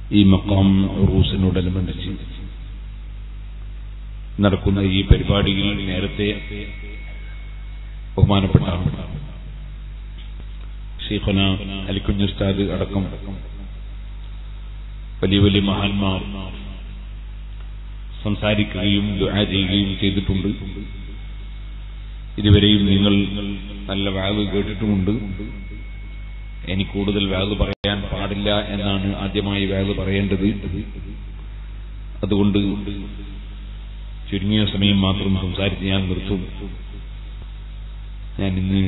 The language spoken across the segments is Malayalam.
ഈ മക്കാം റൂസിനോടനുബന്ധിച്ച് നടക്കുന്ന ഈ പരിപാടിയിൽ നേരത്തെ ബഹുമാനപ്പെട്ട ഷീഖന അലിക്കുഞ്ഞുസ്താദ് അടക്കം വലിയ വലിയ മഹാന്മാർ സംസാരിക്കുകയും ദുആ ചെയ്യുകയും ചെയ്തിട്ടുണ്ട് ഇതുവരെയും നിങ്ങൾ നല്ല വാവ് കേട്ടിട്ടുമുണ്ട് എനിക്ക് കൂടുതൽ വാവ് പറയാൻ പാടില്ല എന്നാണ് ആദ്യമായി വാവ് പറയേണ്ടത് അതുകൊണ്ട് ചുരുങ്ങിയ സമയം മാത്രം സംസാരിച്ച് ഞാൻ നിർത്തും ഞാൻ ഇന്ന്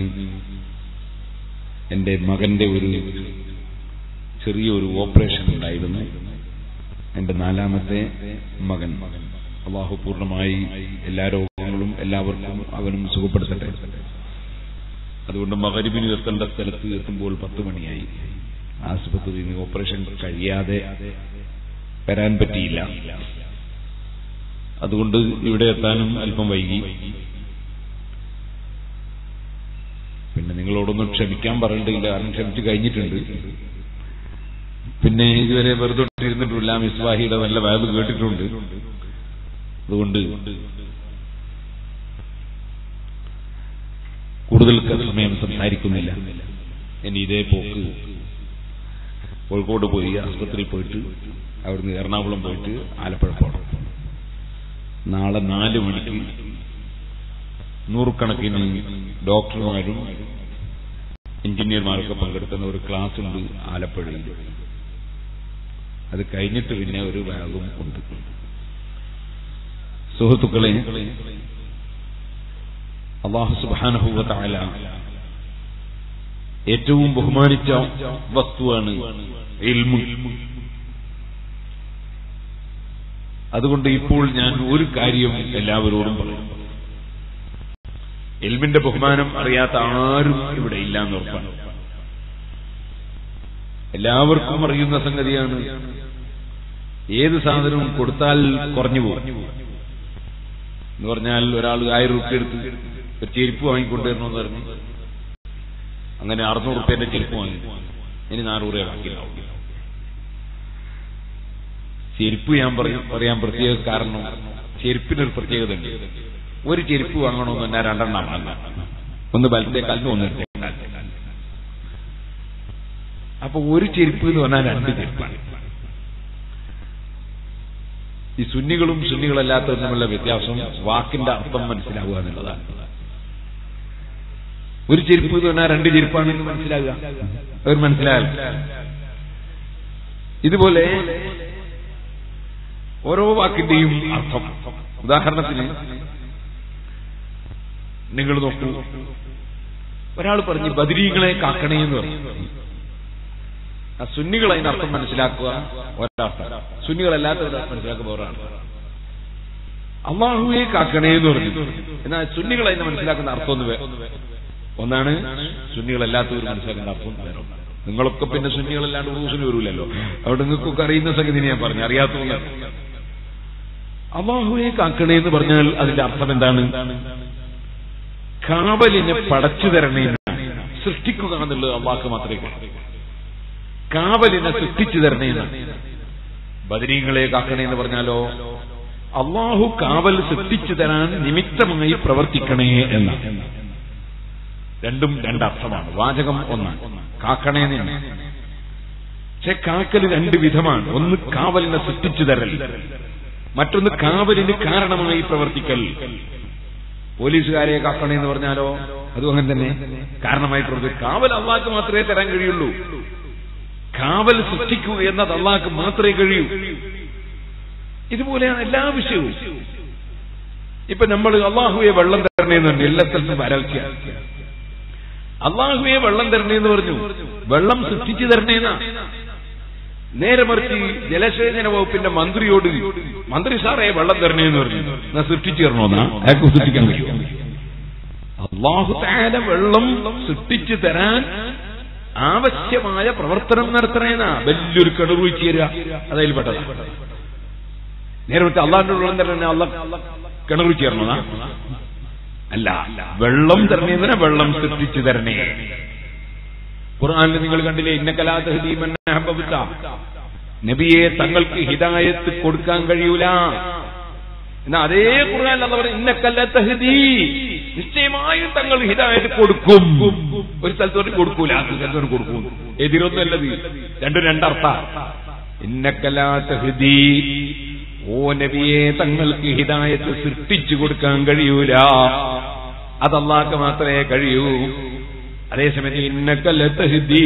എന്റെ മകന്റെ ഒരു ചെറിയൊരു ഓപ്പറേഷൻ ഉണ്ടായിരുന്നു എന്റെ നാലാമത്തെ മകൻ അള്ളാഹു പൂർണ്ണമായി എല്ലാ രോഗങ്ങളും എല്ലാവർക്കും അവനും സുഖപ്പെടുത്തട്ടെ അതുകൊണ്ട് മകരിബിന് എത്തേണ്ട സ്ഥലത്ത് എത്തുമ്പോൾ പത്ത് മണിയായി ആശുപത്രിയിൽ നിന്ന് ഓപ്പറേഷൻ കഴിയാതെ വരാൻ പറ്റിയില്ല അതുകൊണ്ട് ഇവിടെ എത്താനും അല്പം വൈകി പിന്നെ നിങ്ങളോടൊന്നും ക്ഷമിക്കാൻ പറഞ്ഞിട്ടില്ല കാരണം ക്ഷമിച്ചു കഴിഞ്ഞിട്ടുണ്ട് പിന്നെ ഇതുവരെ വെറുതെ ഇരുന്നിട്ടില്ല മിസ്വാഹിയുടെ നല്ല വാബ് കേട്ടിട്ടുണ്ട് അതുകൊണ്ട് കൂടുതൽ സമയം സംസാരിക്കുന്നില്ല എന്റെ ഇതേ പോക്ക് കോഴിക്കോട് പോയി ആസ്പത്രിയിൽ പോയിട്ട് അവിടുന്ന് എറണാകുളം പോയിട്ട് ആലപ്പുഴ പോകണം നാളെ നാല് മണിക്ക് നൂറുകണക്കിന് ഡോക്ടർമാരും എഞ്ചിനീയർമാരൊക്കെ പങ്കെടുക്കുന്ന ഒരു ക്ലാസ് ഉണ്ട് ആലപ്പുഴയിൽ അത് കഴിഞ്ഞിട്ട് പിന്നെ ഒരു ബാഗും ഉണ്ട് സുഹൃത്തുക്കളെ അള്ളാഹു സുബാനഹുവല ഏറ്റവും ബഹുമാനിച്ച വസ്തുവാണ് ഇൽമു അതുകൊണ്ട് ഇപ്പോൾ ഞാൻ ഒരു കാര്യം എല്ലാവരോടും പറയും എൽമിന്റെ ബഹുമാനം അറിയാത്ത ആരും ഇവിടെ ഇല്ല എന്ന് ഉറപ്പാണ് എല്ലാവർക്കും അറിയുന്ന സംഗതിയാണ് ഏത് സാധനവും കൊടുത്താൽ കുറഞ്ഞു പോകും എന്ന് പറഞ്ഞാൽ ഒരാൾ ആയിരം റുപ്യ എടുത്ത് ഒരു ചെരുപ്പ് വാങ്ങിക്കൊണ്ടുവരണമെന്ന് പറഞ്ഞു അങ്ങനെ അറുന്നൂറ് റുപ്യന്റെ ചെരുപ്പ് വാങ്ങി ഇനി നാനൂറ് രൂപ ബാക്കിയുണ്ടാവും ചെരുപ്പ് ഞാൻ പറയും പറയാൻ പ്രത്യേക കാരണം ചെരുപ്പിനൊരു പ്രത്യേകത ഉണ്ട് ഒരു ചെരുപ്പ് വാങ്ങണമെന്ന് തന്നെ രണ്ടെണ്ണം വാങ്ങാം ഒന്ന് ബലത്തെ കാലിന് ഒന്ന് ഇടത്തെ കാലിന് അപ്പൊ ഒരു ചെരുപ്പ് എന്ന് പറഞ്ഞാൽ രണ്ട് ചെരുപ്പാണ് ഈ സുന്നികളും സുന്നികളല്ലാത്തതും തമ്മിലുള്ള വ്യത്യാസം വാക്കിന്റെ അർത്ഥം മനസ്സിലാവുക എന്നുള്ളതാണ് ഒരു ചെരുപ്പ് എന്ന് പറഞ്ഞാൽ രണ്ട് ചെരുപ്പാണ് എന്ന് മനസ്സിലാകുക അവർ മനസ്സിലാകില്ല ഇതുപോലെ ഓരോ വാക്കിന്റെയും അർത്ഥം ഉദാഹരണത്തിന് നിങ്ങൾ നോക്കൂ ഒരാൾ പറഞ്ഞ് ബദരീങ്ങളെ കാക്കണേ എന്ന് പറഞ്ഞു ആ സുന്നികൾ അതിന്റെ അർത്ഥം മനസ്സിലാക്കുക ഒരർത്ഥം സുന്നികളല്ലാത്തവരുടെ അർത്ഥം മനസ്സിലാക്കുക ഒരാൾ അള്ളാഹുവെ കാക്കണേ എന്ന് പറഞ്ഞു എന്നാൽ സുന്നികൾ അതിനെ മനസ്സിലാക്കുന്ന അർത്ഥം ഒന്ന് വേ- ഒന്നാണ് സുന്നികളല്ലാത്തവർ മനസ്സിലാക്കുന്ന അർത്ഥം വേറെ ഒന്നാണ് നിങ്ങളൊക്കെ പിന്നെ സുന്നികളല്ലാണ്ട് റൂസിന് വരൂലല്ലോ അവിടെ നിങ്ങൾക്കൊക്കെ അറിയുന്ന സംഗതി ഞാൻ പറഞ്ഞു അറിയാത്തതുകൊണ്ട് അള്ളാഹുവെ കാക്കണേ എന്ന് പറഞ്ഞാൽ അതിന്റെ അർത്ഥം എന്താണ് കാവലിനെ പടച്ചു തരണേ എന്നാണ്. സൃഷ്ടിക്കുക എന്നുള്ളത് അള്ളാഹ്ക്ക് മാത്രമേ കഴിയൂ. കാവലിനെ സൃഷ്ടിച്ചു തരണേ എന്നാണ് ബദരീങ്ങളെ കാക്കണേ എന്ന് പറഞ്ഞാലോ അള്ളാഹു കാവൽ സൃഷ്ടിച്ചു തരാൻ നിമിത്തമായി പ്രവർത്തിക്കണേ എന്നാണ് രണ്ടും രണ്ടർത്ഥമാണ് വാചകം ഒന്നാണ് കാക്കണേ എന്നാണ് പക്ഷെ കാക്കൽ രണ്ട് വിധമാണ് ഒന്ന് കാവലിനെ സൃഷ്ടിച്ചു തരൽ മറ്റൊന്ന് കാവലിന് കാരണമായി പ്രവർത്തിക്കൽ പോലീസുകാരെ കാക്കണേ എന്ന് പറഞ്ഞാലോ അതും അങ്ങനെ തന്നെ കാരണമായി പ്രവർത്തിക്കും കാവൽ അള്ളാഹ്ക്ക് മാത്രമേ തരാൻ കഴിയുള്ളൂ കാവൽ സൃഷ്ടിക്കുക എന്നത് അള്ളാഹ്ക്ക് മാത്രമേ കഴിയൂ ഇതുപോലെയാണ് എല്ലാ വിഷയവും ഇപ്പൊ നമ്മൾ അള്ളാഹുവെ വെള്ളം തരണേന്ന് പറഞ്ഞു എല്ലാ സ്ഥലത്തും വരൾച്ച അള്ളാഹുവെ വെള്ളം തരണേന്ന് പറഞ്ഞു വെള്ളം സൃഷ്ടിച്ചു തരണേന്നാ നേരെ മറിച്ച് ജലസേചന വകുപ്പിന്റെ മന്ത്രിയോട് മന്ത്രി സാറേ വെള്ളം തരണേന്ന് പറഞ്ഞു എന്നാ സൃഷ്ടിച്ചു തരണോന്നാ അയാൾക്ക് സൃഷ്ടിക്കാൻ കഴിയുമോ അള്ളാഹു താല വെള്ളം സൃഷ്ടിച്ചു തരാൻ ആവശ്യമായ പ്രവർത്തനം നടത്തണേന്നാ വലിയൊരു കിണറുവീഴ്ച തരിക അതതിൽ പെട്ടതാ നേരെ മറിച്ച് അള്ളാഹിന്റെ വെള്ളം തരണേ അള്ള കിണറുവീഴ്ച തരണോന്നാ അല്ല വെള്ളം തരണേന്നിനെ വെള്ളം സൃഷ്ടിച്ചു തരണേ ഖുർആനിൽ നിങ്ങൾ കണ്ടില്ലേ ഇന്ന കലാതഹദീമന്ന നബിയെ തങ്ങൾക്ക് ഹിദായത്ത് കൊടുക്കാൻ കഴിയൂല എന്നാ അതേ ഖുർആൻ അല്ല പറയും ഇന്നക്കല്ല തഹ്ദീ നിശ്ചയമായും തങ്ങൾ ഹിദായത്ത് കൊടുക്കും ഒരു സ്ഥലത്തോട്ട് കൊടുക്കൂല ആ സ്ഥലത്തോട്ട് കൊടുക്കും എതിരൊന്നുമല്ലത് രണ്ടും രണ്ടർത്ഥ ഇന്നക്കല്ല തഹ്ദീ ഓ നബിയെ തങ്ങൾക്ക് ഹിദായത്ത് സൃഷ്ടിച്ചു കൊടുക്കാൻ കഴിയൂല അതല്ലാക്ക് മാത്രമേ കഴിയൂ അതേസമയത്ത് ഇന്നക്കല്ല തഹ്ദീ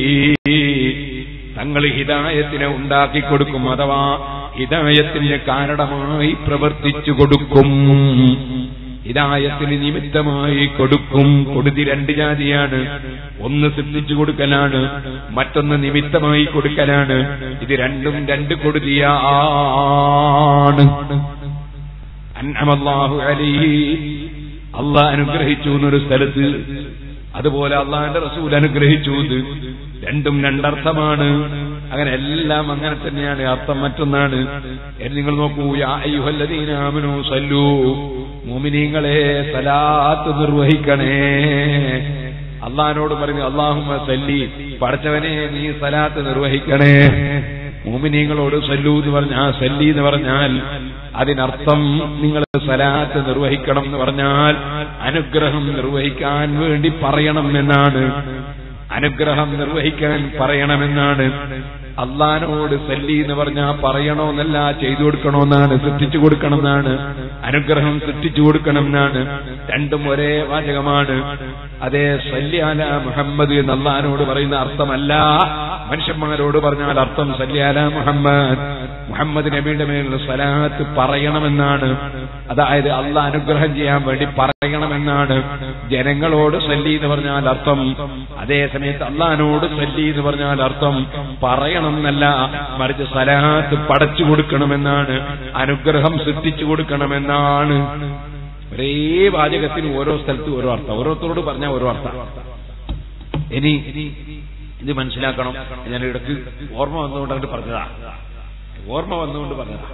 തങ്ങൾ ഹിദായത്തിനെ ഉണ്ടാക്കി കൊടുക്കും അഥവാ ഹിദായത്തിന് കാരണമായി പ്രവർത്തിച്ചു കൊടുക്കും ഹിദായത്തിന് നിമിത്തമായി കൊടുക്കും കൊടുതി രണ്ട് ജാതിയാണ് ഒന്ന് സൃഷ്ടിച്ചു കൊടുക്കലാണ് മറ്റൊന്ന് നിമിത്തമായി കൊടുക്കലാണ് ഇത് രണ്ടും രണ്ട് കൊടുതിയാണ് അന്നമല്ലാഹു അലൈഹി അള്ളാഹ് അനുഗ്രഹിച്ചു എന്നൊരു സ്ഥലത്ത് അതുപോലെ അള്ളാഹിന്റെ റസൂൽ അനുഗ്രഹിച്ചു ഇത് രണ്ടും രണ്ടർത്ഥമാണ് അങ്ങനെ എല്ലാം അങ്ങനെ തന്നെയാണ് അർത്ഥം മറ്റൊന്നാണ് എന്ന് നിങ്ങൾ നോക്കൂ യാ അയ്യുഹല്ലദീന ആമനൂ സല്ലൂ മുഅ്മിനീങ്ങളെ സലാത്ത് നിർവഹിക്കണേ അള്ളഹാനോട് പറഞ്ഞു അള്ളാഹുമ്മ സല്ലി പടച്ചവനെ നീ സലാത്ത് നിർവഹിക്കണേ മോമിനീങ്ങളോട് സല്ലു എന്ന് പറഞ്ഞാൽ ആ സല്ലി എന്ന് പറഞ്ഞാൽ അതിനർത്ഥം നിങ്ങൾ സലാത്ത് നിർവഹിക്കണം എന്ന് പറഞ്ഞാൽ അനുഗ്രഹം നിർവഹിക്കാൻ വേണ്ടി പറയണം എന്നാണ് അനുഗ്രഹം നിർവഹിക്കാൻ പറയണമെന്നാണ് അള്ളഹാനോട് സല്ലി എന്ന് പറഞ്ഞാൽ പറയണമെന്നല്ല ചെയ്തു കൊടുക്കണമെന്നാണ് സൃഷ്ടിച്ചു കൊടുക്കണമെന്നാണ് അനുഗ്രഹം സൃഷ്ടിച്ചു കൊടുക്കണമെന്നാണ് രണ്ടും ഒരേ വാചകമാണ് അതേ സല്യാല മുഹമ്മദ് എന്ന് അള്ളഹാനോട് പറയുന്ന അർത്ഥമല്ല മനുഷ്യന്മാരോട് പറഞ്ഞാൽ അർത്ഥം സല്യാല മുഹമ്മദ് മുഹമ്മദ് നബിയുടെ മേലുള്ള സ്വലാത്ത് പറയണമെന്നാണ് അതായത് അള്ളാഹ് അനുഗ്രഹം ചെയ്യാൻ വേണ്ടി പറയണമെന്നാണ് ജനങ്ങളോട് സല്ലി എന്ന് പറഞ്ഞാൽ അർത്ഥം അതേ സമയത്ത് അള്ളഹാനോട് സല്ലി എന്ന് പറഞ്ഞാൽ അർത്ഥം പറയണം എന്നല്ല മറിച്ച് സലാത്ത് പടച്ചു കൊടുക്കണമെന്നാണ് അനുഗ്രഹം സൃഷ്ടിച്ചു കൊടുക്കണമെന്നാണ് ഒരേ വാചകത്തിന് ഓരോ സ്ഥലത്ത് ഓരോ അർത്ഥം ഓരോരുത്തരോട് പറഞ്ഞാൽ ഓരോ അർത്ഥം ഇനി ഇത് മനസ്സിലാക്കണം ഞാൻ ഇടയ്ക്ക് ഓർമ്മ വന്നുകൊണ്ട് അങ്ങോട്ട് പറഞ്ഞതാ ഓർമ്മ വന്നുകൊണ്ട് പറഞ്ഞതാ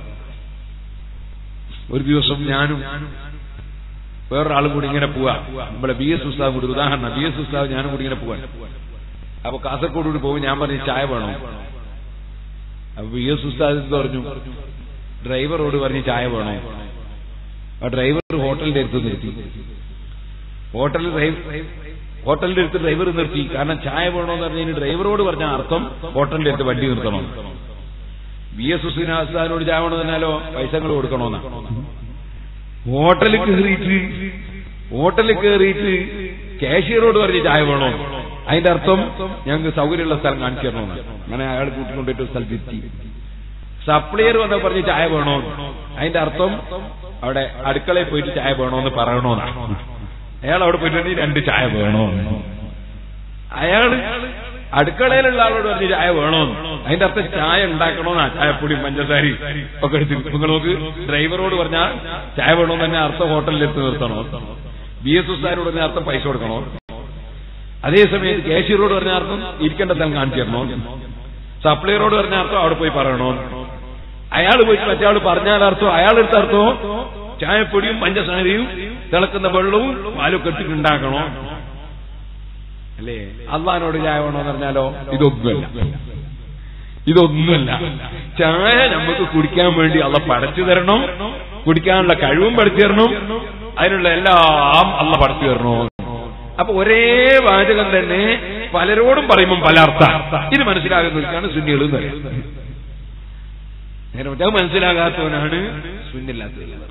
ഒരു ദിവസം ഞാനും വേറൊരാളും കൂടി ഇങ്ങനെ പോവാ നമ്മളെ ബി എസ് ഉസ്താവ് കൂടി ഉദാഹരണം ബി എസ് ഉസ്താവ് ഞാനും കൂടി ഇങ്ങനെ പോവാൻ അപ്പൊ കാസർഗോഡ് കൂടി പോകും ഞാൻ പറഞ്ഞു ചായ വേണോ അപ്പൊ ബി എസ് ഉസ്താദ് എന്ത് പറഞ്ഞു ഡ്രൈവറോട് പറഞ്ഞ് ചായ വേണോ ആ ഡ്രൈവർ ഹോട്ടലിന്റെ അടുത്ത് നിർത്തി ഹോട്ടലിൽ ഹോട്ടലിന്റെ അടുത്ത് ഡ്രൈവർ നിർത്തി കാരണം ചായ വേണമെന്ന് പറഞ്ഞതിന് ഡ്രൈവറോട് പറഞ്ഞ അർത്ഥം ഹോട്ടലിന്റെ അടുത്ത് വണ്ടി നിർത്തണം ബി എസ് ഹുസൈനാസ്ഥാനോട് ചായ വേണമെന്ന് പറഞ്ഞാലോ പൈസകൾ കൊടുക്കണമെന്നാ ഹോട്ടലിൽ കയറിയിട്ട് ഹോട്ടലിൽ കയറിയിട്ട് കാഷ്യറോട് പറഞ്ഞ് ചായ വേണോ അതിന്റെ അർത്ഥം ഞങ്ങൾക്ക് സൗകര്യമുള്ള സ്ഥലം കാണിച്ചു തരണമെന്ന് അങ്ങനെ അയാൾ കൂട്ടിക്കൊണ്ടിട്ട് സ്ഥലത്ത് എത്തി സപ്ലയർ വന്ന പറഞ്ഞ് ചായ വേണോ അതിന്റെ അർത്ഥം അവിടെ അടുക്കളയിൽ പോയിട്ട് ചായ വേണോന്ന് പറയണോന്നാണ് അയാൾ അവിടെ പോയിട്ടുണ്ടെങ്കിൽ രണ്ട് ചായ വേണോ അയാള് അടുക്കളയിലുള്ള ആളോട് പറഞ്ഞ് ചായ വേണോന്ന് അതിന്റെ അർത്ഥം ചായ ഉണ്ടാക്കണോന്നാ ചായപ്പൊടി പഞ്ചസാരി ഒക്കെ എടുത്ത് നിങ്ങൾ നോക്ക് ഡ്രൈവറോട് പറഞ്ഞാൽ ചായ വേണോന്ന് തന്നെ അർത്ഥം ഹോട്ടലിൽ എത്തി നിർത്തണോ ബി എസ് ഉസ്താരോട് പറഞ്ഞ അർത്ഥം പൈസ കൊടുക്കണോ അതേസമയത്ത് കേശീറോട് പറഞ്ഞ അർത്ഥം ഇരിക്കേണ്ട സ്ഥലം കാണിച്ചു തരണോ സപ്ലയറോട് പറഞ്ഞ അർത്ഥം അവിടെ പോയി പറയണോ അയാൾ പോയിട്ട് മറ്റേ പറഞ്ഞാൽ അർത്ഥം അയാളെടുത്ത അർത്ഥമോ ചായപ്പൊടിയും പഞ്ചസാരയും തിളക്കുന്ന വെള്ളവും പാലൊക്കെ ഇട്ടിട്ട് ഉണ്ടാക്കണോ അല്ലേ അള്ളഹാനോട് ചായ വേണോന്ന് പറഞ്ഞാലോ ഇതൊന്നുമല്ല ഇതൊന്നുമല്ല ചായ നമുക്ക് കുടിക്കാൻ വേണ്ടി അള്ള പടച്ചു തരണം കുടിക്കാനുള്ള കഴിവും പഠിച്ചു തരണം അതിനുള്ള എല്ലാം അള്ള പടച്ചു തരണോ അപ്പൊ ഒരേ വാചകം തന്നെ പലരോടും പറയുമ്പം പല അർത്ഥം ഇത് മനസ്സിലാകുന്നവർക്കാണ് സുന്നികൾ എന്ന് പറയുന്നത് നേരെ മറ്റേ മനസ്സിലാകാത്തവനാണ് സുന്നില്ലാത്തത്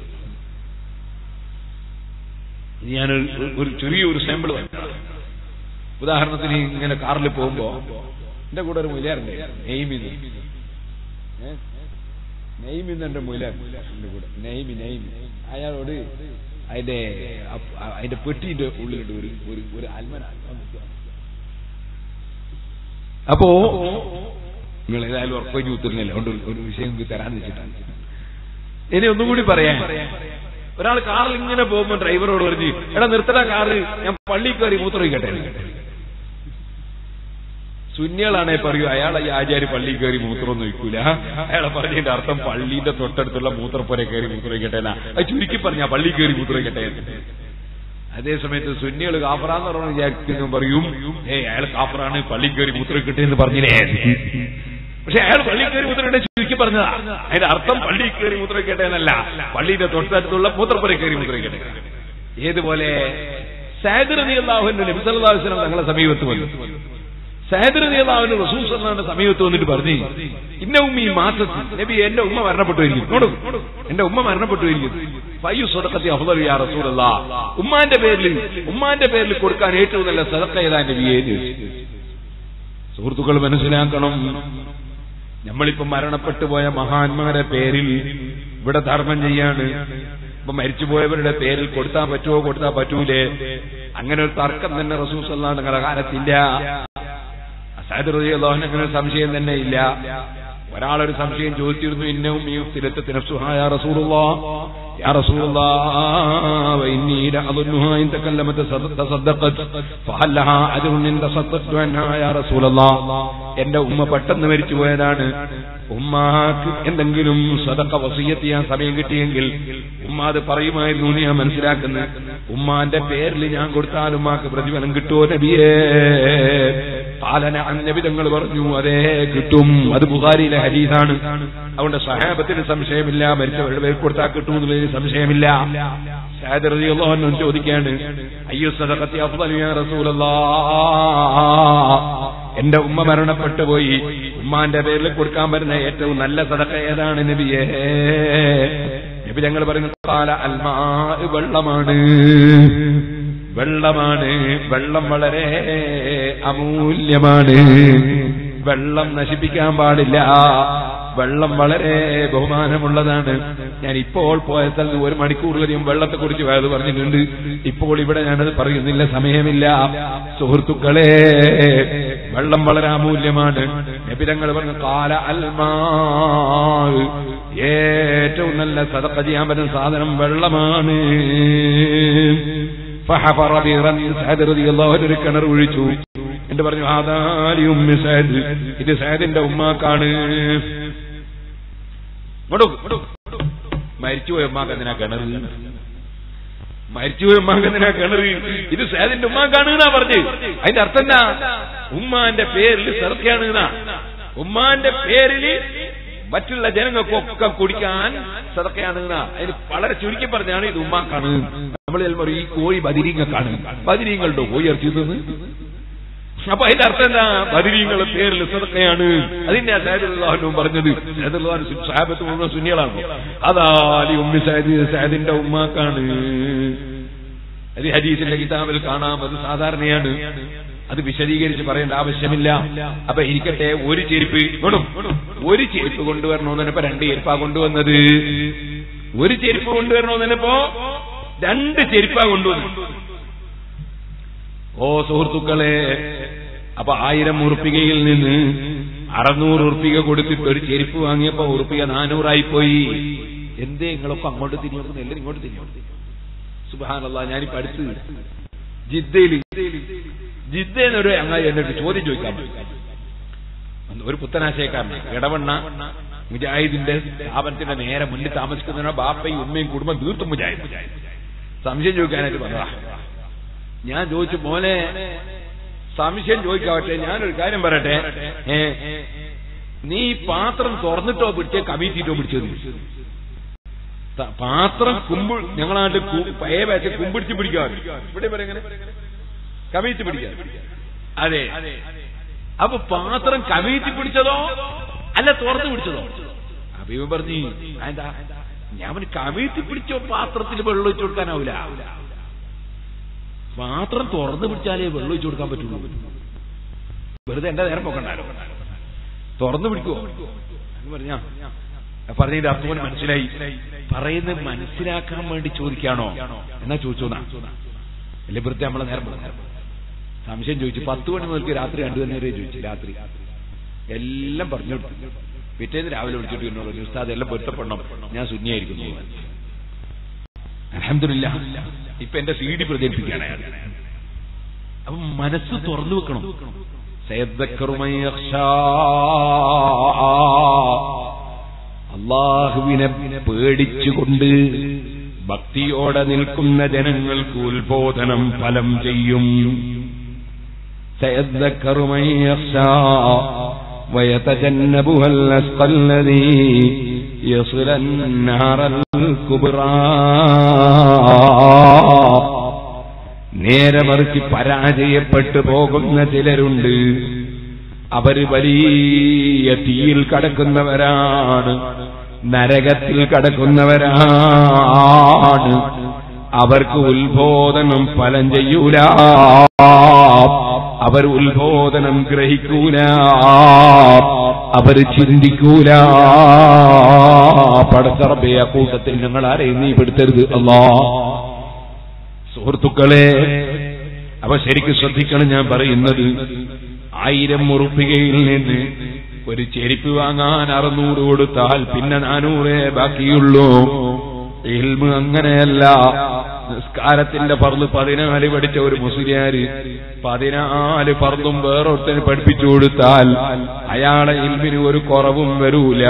ഞാനൊരു ഒരു ചെറിയൊരു സാമ്പിൾ ഉദാഹരണത്തിന് ഇങ്ങനെ കാറിൽ പോകുമ്പോ എന്റെ കൂടെ ഒരു മുയിലാറുണ്ട് നെയ്മിന്ന് നെയ്മിന്ന് എന്റെ മുയിലാർ എന്റെ കൂടെ നെയ്മി നെയ്മി അയാളോട് അതിന്റെ അതിന്റെ പെട്ടിന്റെ ഉള്ളിലുണ്ട് ഒരു ഒരു ഒരു അൽമന അപ്പോ നിങ്ങൾ ഏതായാലും ഉറപ്പഞ്ഞു ഉത്തരുന്നില്ല അതുകൊണ്ട് ഒരു വിഷയം തരാന്ന് വെച്ചിട്ടാണ് ഇനി ഒന്നും കൂടി പറയാൻ ഒരാൾ കാറിൽ ഇങ്ങനെ പോകുമ്പോ ഡ്രൈവറോട് പറഞ്ഞു എടാ നിർത്തട കാറ് ഞാൻ പള്ളി കയറി മൂത്രമൊഴിക്കട്ടെ സുന്യകളാണെ പറയൂ അയാളെ ഈ ആചാര്യ പള്ളി കയറി മൂത്രമൊന്നും ഒഴിക്കൂല അയാളെ പറഞ്ഞതിന്റെ അർത്ഥം പള്ളിന്റെ തൊട്ടടുത്തുള്ള മൂത്രപ്പുര കയറി മൂത്രമൊഴിക്കട്ടെ എന്നാ അത് ചുരുക്കി പറഞ്ഞ പള്ളി കയറി മൂത്രമൊഴിക്കട്ടെ അതേ സമയത്ത് സുന്നികൾ കാഫറാന്ന് പറഞ്ഞു വിചാരിക്കുന്നു പറയും ഏ അയാൾ കാഫറാണ് പള്ളി കയറി മൂത്രമൊഴിക്കട്ടെ എന്ന് പറഞ്ഞില്ലേ പക്ഷെ അയാൾ പള്ളി കയറി മുദ്രയുടെ ചുരുക്കി പറഞ്ഞതാ അതിന്റെ അർത്ഥം പള്ളി കയറി മുദ്രയ്ക്കട്ടെ എന്നല്ല പള്ളിയുടെ തൊട്ടടുത്തുള്ള മൂത്രപ്പുര കയറി മുദ്രയ്ക്കട്ടെ ഏതുപോലെ സാദർ നീലാഹുവിന്റെ നബിസല്ലാസ്ലം തങ്ങളെ സമീപത്ത് വന്നു സാദർ നീലാഹുവിന്റെ റസൂൽ സല്ലാന്റെ സമീപത്ത് വന്നിട്ട് പറഞ്ഞു ഇന്ന ഉമ്മ ഈ മാസത്തിൽ നബി എന്റെ ഉമ്മ മരണപ്പെട്ടുവരിക്കും നോടും എന്റെ ഉമ്മ മരണപ്പെട്ടുവരിക്കും ഫയ്യു സ്വതക്കത്തി അഫ്ദൽ യാ റസൂലല്ലാ ഉമ്മാന്റെ പേരിൽ ഉമ്മാന്റെ പേരിൽ കൊടുക്കാൻ ഏറ്റവും നല്ല സദക്ക ഏതാ നബിയെ എന്ന് ചോദിച്ചു. സുഹൃത്തുക്കൾ മനസ്സിലാക്കണം നമ്മളിപ്പോ മരണപ്പെട്ടു പോയ മഹാന്മാരെ പേരിൽ ഇവിടെ ധർമ്മം ചെയ്യാണ് ഇപ്പൊ മരിച്ചുപോയവരുടെ പേരിൽ കൊടുത്താൽ പറ്റുമോ കൊടുത്താൽ പറ്റൂലേ അങ്ങനെ ഒരു തർക്കം തന്നെ റസൂസ് അല്ലാണ്ട് കാലത്തില്ല അസാദ് റതി അള്ളാഹുന് അങ്ങനെ ഒരു സംശയം തന്നെ ഇല്ല ഒരാളൊരു സംശയം ചോദിച്ചിരുന്നു ഇന്നവും ഈ തിരത്തത്തിന് സുഹായ റസൂലുള്ളാ യാ റസൂലുള്ളാ വഇന്നീ ലഅظنها ഇൻ തകല്ലമത تصدقت فهل لها اجر ان تصدقت عنها يا رسول الله എന്റെ ഉമ്മ പെട്ടെന്ന് മരിച്ചു പോയതാണ് ഉമ്മാക്ക് എന്തെങ്കിലും സദക്ക വസീയത്ത് ചെയ്യാൻ സമയം കിട്ടിയെങ്കിൽ ഉമ്മ അത് പറയുമായിരുന്നു എന്ന് ഞാൻ മനസ്സിലാക്കുന്നത് ഉമ്മാന്റെ പേരിൽ ഞാൻ കൊടുത്താൽ ഉമ്മാക്ക് പ്രതിഫലം കിട്ടുമോ നബിയേ പാലന അന്നബിതങ്ങൾ പറഞ്ഞു അതേ കിട്ടും അത് ബുഹാരിയിലെ ഹരീസാണ് അതുകൊണ്ട് സഹാബത്തിന് സംശയമില്ല മരിച്ചവരുടെ പേര് കൊടുത്താൽ കിട്ടും എന്നുള്ളതിന് സംശയമില്ല സാദർ റളിയല്ലാഹു അൻഹു ചോദിക്കാണ് അയ്യോ സദഖത്തി അഫ്ദലു യാ റസൂലല്ലാഹ് എന്റെ ഉമ്മ മരണപ്പെട്ടു പോയി ഉമ്മാന്റെ പേരിൽ കൊടുക്കാൻ പറ്റുന്ന ഏറ്റവും നല്ല സദഖ ഏതാണ് നബിയേ നബി ഞങ്ങൾ പറയുന്നു കാല അൽമാ വെള്ളമാണ് വെള്ളമാണ് വെള്ളം വളരെ അമൂല്യമാണ് വെള്ളം നശിപ്പിക്കാൻ പാടില്ല വെള്ളം വളരെ ബഹുമാനമുള്ളതാണ് ഞാൻ ഇപ്പോൾ പോയ സ്ഥലത്ത് ഒരു മണിക്കൂറിലധികം വെള്ളത്തെ കുറിച്ച് വേദ പറഞ്ഞിട്ടുണ്ട് ഇപ്പോൾ ഇവിടെ ഞാനത് പറയുന്നില്ല സമയമില്ല സുഹൃത്തുക്കളെ വെള്ളം വളരെ അമൂല്യമാണ് നബിരങ്ങൾ പറഞ്ഞു കാല അൽമാ ഏറ്റവും നല്ല സദക്ക ചെയ്യാൻ പറ്റുന്ന സാധനം വെള്ളമാണ് ഫഹഫറ ബിറൻ സഅദ് റളിയല്ലാഹു അൻഹു ഒരു കിണർ ഒഴിച്ചു എന്നിട്ട് പറഞ്ഞു ആദാലി ഉമ്മി സഅദ് ഇത് സഅദിന്റെ ഉമ്മാക്കാണ് ഇങ്ങോട്ട് ഇങ്ങോട്ട് മരിച്ചുപോയ ഉമ്മാക്ക് എന്തിനാ കിണർ മരിച്ചുപോയ ഉമ്മാക്ക് എന്തിനാ കിണർ ഇത് സേദിന്റെ ഉമ്മാക്കാണ് എന്നാ പറഞ്ഞു അതിന്റെ അർത്ഥം എന്താ ഉമ്മാന്റെ പേരിൽ സെർക്കയാണ് എന്നാ ഉമ്മാന്റെ പേരിൽ മറ്റുള്ള ജനങ്ങൾക്കൊക്കെ കുടിക്കാൻ സതക്കയാണ് അതിന് വളരെ ചുരുക്കി പറഞ്ഞാണ് ഇത് ഉമ്മാക്കാണ് നമ്മൾ ചിലപ്പോൾ ഈ കോഴി ബദിരീങ്ങക്കാണ് ബദിരീങ്ങളുടെ കോഴി ഇറച്ചി തിന്ന് അപ്പൊ അതിന്റെ അർത്ഥം എന്താ ബദിരീങ്ങളുടെ പേരിൽ സതക്കയാണ് അതിന്റെ സാഹിബും പറഞ്ഞത് സാഹിബത്ത് മുഴുവൻ സുന്നികളാണ് അതാലി ഉമ്മി സാഹിദ് സാഹിദിന്റെ ഉമ്മാക്കാണ് അത് ഹദീസിന്റെ കിതാബിൽ കാണാം അത് സാധാരണയാണ് അത് വിശദീകരിച്ച് പറയേണ്ട ആവശ്യമില്ല അപ്പൊ ഇരിക്കട്ടെ ഒരു ചെരുപ്പ് കൊണ്ടും ഒരു ചെരുപ്പ് കൊണ്ടുവരണമെന്നിപ്പോ രണ്ട് ചെരുപ്പാ കൊണ്ടുവന്നത് ഒരു ചെരുപ്പ് കൊണ്ടുവരണമെന്നിപ്പോ രണ്ട് ചെരുപ്പാ കൊണ്ടുവന്നു ഓ സുഹൃത്തുക്കളെ അപ്പൊ ആയിരം ഉറുപ്പികയിൽ നിന്ന് അറുന്നൂറ് ഉറുപ്പിക കൊടുത്തിട്ട് ഒരു ചെരുപ്പ് വാങ്ങിയപ്പോ ഉറുപ്പിക നാനൂറായി പോയി എന്തേ നിങ്ങളൊക്കെ അങ്ങോട്ട് തിരിഞ്ഞോക്കുന്നു എല്ലാവരും ഇങ്ങോട്ട് തിരിഞ്ഞോട്ട് സുബാനല്ല ഞാനിപ്പോ അടുത്ത് ജിദ്ദയിൽ ജിദ്ദെന്നൊരു അങ്ങായി എന്നിട്ട് ചോദ്യം ചോദിക്കാൻ പറ്റും ഒരു പുത്തനാശയക്കാരൻ ഇടവണ്ണ മുജാഹിദിന്റെ സ്ഥാപനത്തിന്റെ നേരെ മുന്നിൽ താമസിക്കുന്നതിനോ ബാപ്പയും ഉമ്മയും കുടുംബം തീർത്തും മുജാഹിദ് സംശയം ചോദിക്കാനായിട്ട് പറഞ്ഞതാ ഞാൻ ചോദിച്ചു മോനെ സംശയം ചോദിക്കാവട്ടെ ഞാനൊരു കാര്യം പറയട്ടെ ഏ നീ പാത്രം തുറന്നിട്ടോ പിടിച്ചേ കമീറ്റിട്ടോ പിടിച്ചത് പാത്രം കുമ്പ് ഞങ്ങളാണ്ട് പഴയ ബാച്ച് കുമ്പിടിച്ച് പിടിക്കാറ് ഇവിടെ പറയുന്നത് കമീറ്റി പിടിക്കാൻ അതെ അപ്പൊ പാത്രം കമീറ്റി പിടിച്ചതോ അല്ല തുറന്നു പിടിച്ചതോ അഭിമ പറഞ്ഞു എന്താ ഞാൻ കമീറ്റി പിടിച്ചോ പാത്രത്തിൽ വെള്ളം ഒഴിച്ചു കൊടുക്കാനാവൂല പാത്രം തുറന്നു പിടിച്ചാലേ വെള്ളം ഒഴിച്ചു കൊടുക്കാൻ പറ്റുള്ളൂ വെറുതെ എന്റെ നേരം പോക്കണ്ടാലോ തുറന്നു പിടിക്കുവോ എന്ന് പറഞ്ഞാ പറഞ്ഞതിന്റെ അർത്ഥം മനസ്സിലായി പറയുന്നത് മനസ്സിലാക്കാൻ വേണ്ടി ചോദിക്കാണോ എന്നാ ചോദിച്ചോന്നാ അല്ലെ വെറുതെ നമ്മളെ നേരം പോകും സംശയം ചോദിച്ചു പത്ത് മണി മുതൽക്ക് രാത്രി രണ്ടു തന്നെ വരെ ചോദിച്ചു രാത്രി എല്ലാം പറഞ്ഞു കൊടുത്തു പിറ്റേന്ന് രാവിലെ വിളിച്ചിട്ട് എന്നോട് പറഞ്ഞു ഉസ്താദ് എല്ലാം പൊരുത്തപ്പെടണം ഞാൻ ശൂന്യായിരിക്കുന്നു അലഹമില്ല ഇപ്പൊ എന്റെ സി ഡി പ്രചരിപ്പിക്കുകയാണ് അയാൾ അപ്പൊ മനസ്സ് തുറന്നു വെക്കണം അള്ളാഹുവിനെ പേടിച്ചുകൊണ്ട് ഭക്തിയോടെ നിൽക്കുന്ന ജനങ്ങൾക്ക് ഉത്ബോധനം ഫലം ചെയ്യും ويتجنبها الأشقى الذي يصل النار الكبرى നേരെ മറിച്ച് പരാജയപ്പെട്ടു പോകുന്ന ചിലരുണ്ട് അവര് വലിയ തീയിൽ കടക്കുന്നവരാണ് നരകത്തിൽ കടക്കുന്നവരാണ് അവർക്ക് ഉത്ബോധനം ഫലം ചെയ്യൂല അവർ ഉത്ബോധനം ഗ്രഹിക്കൂല അവർ ചിന്തിക്കൂല പടത്തറബിയ കൂട്ടത്തിൽ ഞങ്ങൾ ആരെയും നീ പെടുത്തരുത് അല്ലാ സുഹൃത്തുക്കളെ അവ ശരിക്കും ശ്രദ്ധിക്കണം ഞാൻ പറയുന്നത് ആയിരം ഉറുപ്പികയിൽ നിന്ന് ഒരു ചെരുപ്പ് വാങ്ങാൻ അറുന്നൂറ് കൊടുത്താൽ പിന്നെ നാനൂറേ ബാക്കിയുള്ളൂ ഇൽമ് അങ്ങനെയല്ല നിസ്കാരത്തിന്റെ പറന്ന് പതിനാല് പഠിച്ച ഒരു മുസ്ലിയാര് പതിനാല് പറന്നും വേറൊരുത്തന് പഠിപ്പിച്ചു കൊടുത്താൽ അയാളെ ഇൽമിന് ഒരു കുറവും വരൂല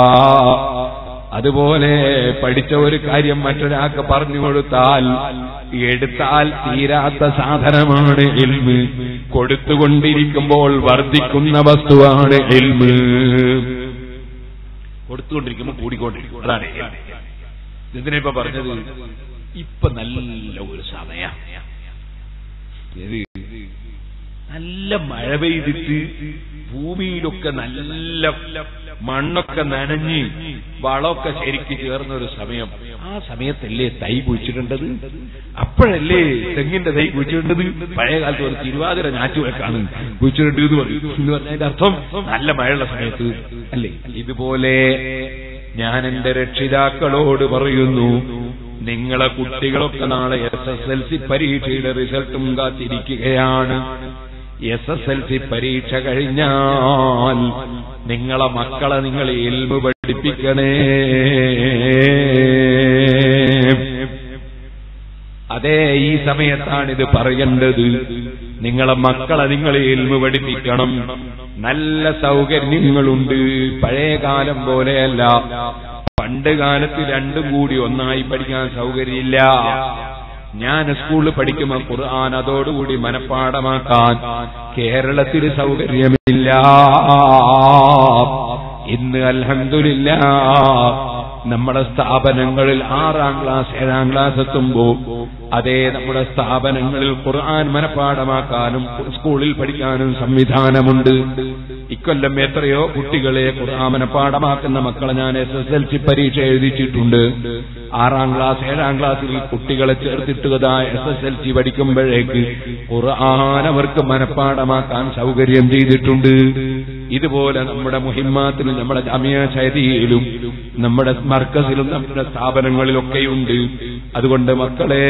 അതുപോലെ പഠിച്ച ഒരു കാര്യം മറ്റൊരാൾക്ക് പറഞ്ഞു കൊടുത്താൽ എടുത്താൽ തീരാത്ത സാധനമാണ് എൽമ് കൊടുത്തുകൊണ്ടിരിക്കുമ്പോൾ വർദ്ധിക്കുന്ന വസ്തുവാണ് എൽമ് കൊടുത്തുകൊണ്ടിരിക്കുമ്പോൾ കൂടിക്കൊണ്ടിരിക്കും അതാണ് ഇൽമ്. ഇതിനെ ഇപ്പൊ പറഞ്ഞത് ഇപ്പൊ നല്ല ഒരു സമയ നല്ല മഴ പെയ്തിട്ട് ഭൂമിയിലൊക്കെ നല്ല മണ്ണൊക്കെ നനഞ്ഞ് വളമൊക്കെ ശരിക്ക് ചേർന്ന ഒരു സമയം ആ സമയത്തല്ലേ തൈ കുഴിച്ചിടേണ്ടത് അപ്പോഴല്ലേ തെങ്ങിന്റെ തൈ കുഴിച്ചിടേണ്ടത് പഴയ കാലത്ത് ഒരു തിരുവാതിര ഞാറ്റുവെക്കാണ് കുഴിച്ചിടേണ്ടത് എന്ന് പറയും എന്ന് പറഞ്ഞതിന്റെ അർത്ഥം നല്ല മഴയുള്ള സമയത്ത് അല്ലേ ഇതുപോലെ ഞാൻ എന്റെ രക്ഷിതാക്കളോട് പറയുന്നു നിങ്ങളെ കുട്ടികളൊക്കെ നാളെ എസ് എസ് എൽ സി പരീക്ഷയുടെ റിസൾട്ടും കാത്തിരിക്കുകയാണ് എസ് എസ് എൽ സി പരീക്ഷ കഴിഞ്ഞാൽ നിങ്ങളെ മക്കളെ നിങ്ങൾ എൽമ് പഠിപ്പിക്കണേ അതെ ഈ സമയത്താണ് ഇത് പറയേണ്ടത് നിങ്ങളെ മക്കളെ നിങ്ങൾ എൽമ് പഠിപ്പിക്കണം നല്ല സൗകര്യങ്ങളുണ്ട് പഴയ കാലം പോലെയല്ല പണ്ട് കാലത്ത് രണ്ടും കൂടി ഒന്നായി പഠിക്കാൻ സൗകര്യമില്ല ഞാൻ സ്കൂളിൽ പഠിക്കുമ്പോൾ ഖുർആൻ അതോടുകൂടി മനഃപ്പാടമാക്കാൻ കേരളത്തിൽ സൗകര്യമില്ല ഇന്ന് അൽഹംദുലില്ല നമ്മുടെ സ്ഥാപനങ്ങളിൽ ആറാം ക്ലാസ് ഏഴാം ക്ലാസ് എത്തുമ്പോ അതേ നമ്മുടെ സ്ഥാപനങ്ങളിൽ ഖുർആൻ മനഃപ്പാടമാക്കാനും സ്കൂളിൽ പഠിക്കാനും സംവിധാനമുണ്ട് ഇക്കൊല്ലം എത്രയോ കുട്ടികളെ ഖുർആൻ മനഃപ്പാടമാക്കുന്ന മക്കളെ ഞാൻ എസ് എസ് എൽ സി പരീക്ഷ എഴുതിച്ചിട്ടുണ്ട് ആറാം ക്ലാസ് ഏഴാം ക്ലാസ്സിൽ കുട്ടികളെ ചേർത്തിട്ടുകതാ എസ് എസ് എൽ സി പഠിക്കുമ്പോഴേക്ക് ഖുർആൻ അവർക്ക് മനഃപ്പാടമാക്കാൻ സൗകര്യം ചെയ്തിട്ടുണ്ട് ഇതുപോലെ നമ്മുടെ മുഹിമ്മാത്തിലും നമ്മുടെ ജാമ്യ ശൈലിയിലും നമ്മുടെ മർക്കസിലും നമ്മുടെ സ്ഥാപനങ്ങളിലൊക്കെയുണ്ട് അതുകൊണ്ട് മക്കളെ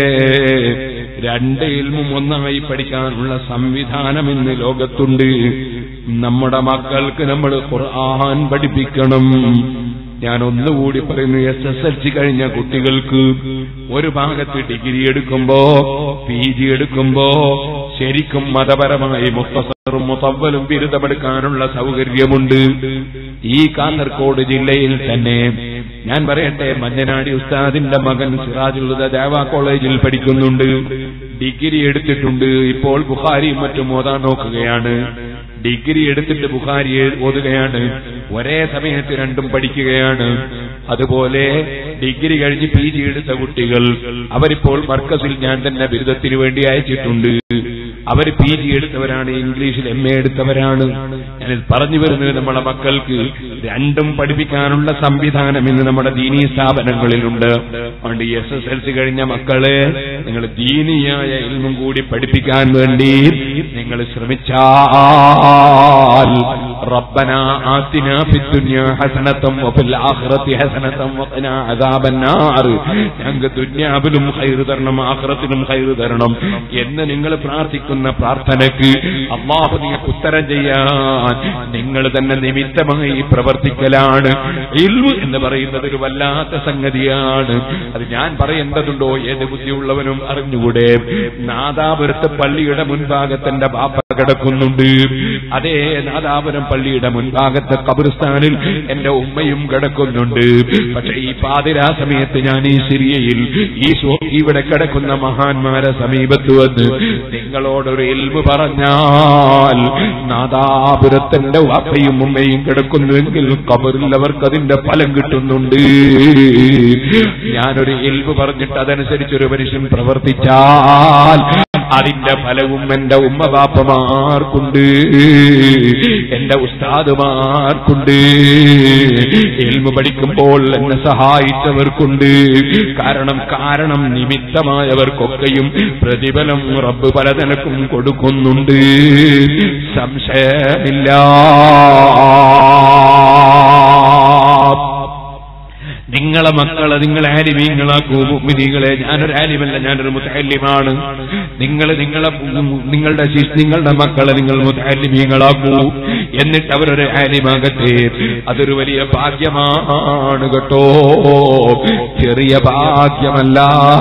രണ്ട് ഇൽമും ഒന്നായി പഠിക്കാനുള്ള സംവിധാനം ഇന്ന് ലോകത്തുണ്ട് നമ്മുടെ മക്കൾക്ക് നമ്മൾ ഖുർആൻ പഠിപ്പിക്കണം ഞാൻ ഒന്നുകൂടി പറയുന്നു എസ് എസ് എൽ സി കഴിഞ്ഞ കുട്ടികൾക്ക് ഒരു ഭാഗത്ത് ഡിഗ്രി എടുക്കുമ്പോ പി ജി എടുക്കുമ്പോ ശരിക്കും മതപരമായി മുത്തസറും മുത്തവലും ബിരുദമെടുക്കാനുള്ള സൗകര്യമുണ്ട് ഈ കാസർഗോഡ് ജില്ലയിൽ തന്നെ ഞാൻ പറയട്ടെ മഞ്ഞനാടി ഉസ്താദിന്റെ മകൻ സിറാജുൽ ദേവ കോളേജിൽ പഠിക്കുന്നുണ്ട് ഡിഗ്രി എടുത്തിട്ടുണ്ട് ഇപ്പോൾ ബുഖാരിയും മറ്റും ഓതാൻ നോക്കുകയാണ് ഡിഗ്രി എടുത്തിട്ട് ബുഖാരി ഓതുകയാണ് ഒരേ സമയത്ത് രണ്ടും പഠിക്കുകയാണ് അതുപോലെ ഡിഗ്രി കഴിഞ്ഞ് പി ജി എടുത്ത കുട്ടികൾ അവരിപ്പോൾ മർക്കസിൽ ഞാൻ തന്നെ ബിരുദത്തിന് വേണ്ടി അയച്ചിട്ടുണ്ട് അവർ പി ജി എടുത്തവരാണ് ഇംഗ്ലീഷിൽ എം എ എടുത്തവരാണ് ഞാനിത് പറഞ്ഞു വരുന്നത് നമ്മുടെ മക്കൾക്ക് രണ്ടും പഠിപ്പിക്കാനുള്ള സംവിധാനം ഇന്ന് നമ്മുടെ ദീനീ സ്ഥാപനങ്ങളിലുണ്ട് അതുകൊണ്ട് എസ് എസ് എൽ സി കഴിഞ്ഞ മക്കളെ നിങ്ങൾ ദീനിയായ ഇൽമും കൂടി പഠിപ്പിക്കാൻ വേണ്ടി നിങ്ങൾ ശ്രമിച്ചാൽ റബ്ബന ആത്തിന ഫിദ്ദുനിയ ഹസനത്തം വഫിൽ ആഖിറതി ഹസനത്തം വഖിന അദാബന്നാർ ഞങ്ങൾക്ക് ദുനിയാവിലും ഖൈർ തരണം ആഖിറത്തിലും ഖൈർ തരണം എന്ന് നിങ്ങൾ പ്രാർത്ഥിക്കുന്ന പ്രാർത്ഥനയ്ക്ക് അള്ളാഹു നിങ്ങൾക്ക് ഉത്തരം ചെയ്യാൻ നിങ്ങൾ തന്നെ നിമിത്തമായി പ്രവർത്തിക്കലാണ് ഇൽമു എന്ന് പറയുന്നത് ഒരു വല്ലാത്ത സംഗതിയാണ് അത് ഞാൻ പറയേണ്ടതുണ്ടോ ഏത് ബുദ്ധിയുള്ളവനും അറിഞ്ഞുകൂടെ നാദാപുരത്ത് പള്ളിയുടെ മുൻഭാഗത്തിന്റെ ബാപ്പ കിടക്കുന്നുണ്ട് അതേ നാദാപുരം പള്ളിയുടെ മുൻഭാഗത്തെ കബറിസ്ഥാനിൽ എന്റെ ഉമ്മയും കിടക്കുന്നുണ്ട് പക്ഷെ ഈ പാതിരാ സമയത്ത് ഞാൻ ഈ സിറിയയിൽ ഈ സോ- ഇവിടെ കിടക്കുന്ന മഹാന്മാരെ സമീപത്ത് വന്ന് നിങ്ങളോടൊരു എൽമ് പറഞ്ഞാൽ നാദാപുരത്തിന്റെ അപ്പയും ഉമ്മയും കിടക്കുന്നുവെങ്കിൽ കബറിൽ അവർക്ക് അതിന്റെ ഫലം കിട്ടുന്നുണ്ട് ഞാനൊരു എൽമ് പറഞ്ഞിട്ട് അതനുസരിച്ച് ഒരു മനുഷ്യൻ പ്രവർത്തിച്ചാൽ അതിന്റെ ഫലവും എന്റെ ഉമ്മ ബാപ്പമാർക്കുണ്ട് എന്റെ ഉസ്താദുമാർക്കുണ്ട് എൽമ പഠിക്കുമ്പോൾ എന്നെ സഹായിച്ചവർക്കുണ്ട് കാരണം കാരണം നിമിത്തമായവർക്കൊക്കെയും പ്രതിഫലം റബ്ബ് പലതനക്കും കൊടുക്കുന്നുണ്ട് സംശയമില്ല നിങ്ങളെ മക്കളെ നിങ്ങളെ ആലിമീങ്ങളാക്കൂ മുഅ്മിനീങ്ങളെ ഞാനൊരു ആലിമല്ല ഞാനൊരു മുത്തല്ലിമാണ് നിങ്ങൾ നിങ്ങളെ നിങ്ങളുടെ ശിശ് നിങ്ങളുടെ മക്കളെ നിങ്ങൾ മുത്തല്ലിമീങ്ങളാക്കൂ എന്നിട്ട് അവരൊരു ആലിമാകട്ടെ അതൊരു വലിയ ഭാഗ്യമാണ് കേട്ടോ ചെറിയ ഭാഗ്യമല്ല